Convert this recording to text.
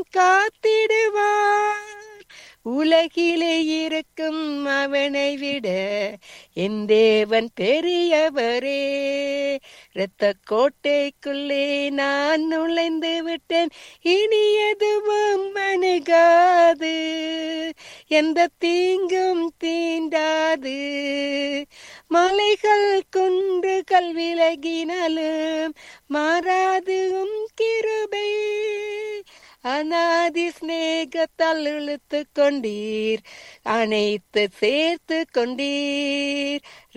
காத்திடுவார் உலகிலே இருக்கும் அவனை விட என் தேவன் பெரியவரே இரத்த கோட்டைக்குள்ளே நான் நுழைந்து விட்டேன் இனி எதுவும் அணுகாது எந்த தீங்கும் தீண்டாது மலைகள் குன்றுகள் விலகினாலும் மாறாது உம் கிருபை அநாதி சிநேகத்தால் இழுத்து கொண்டீர் அனைத்து சேர்த்து கொண்டீர்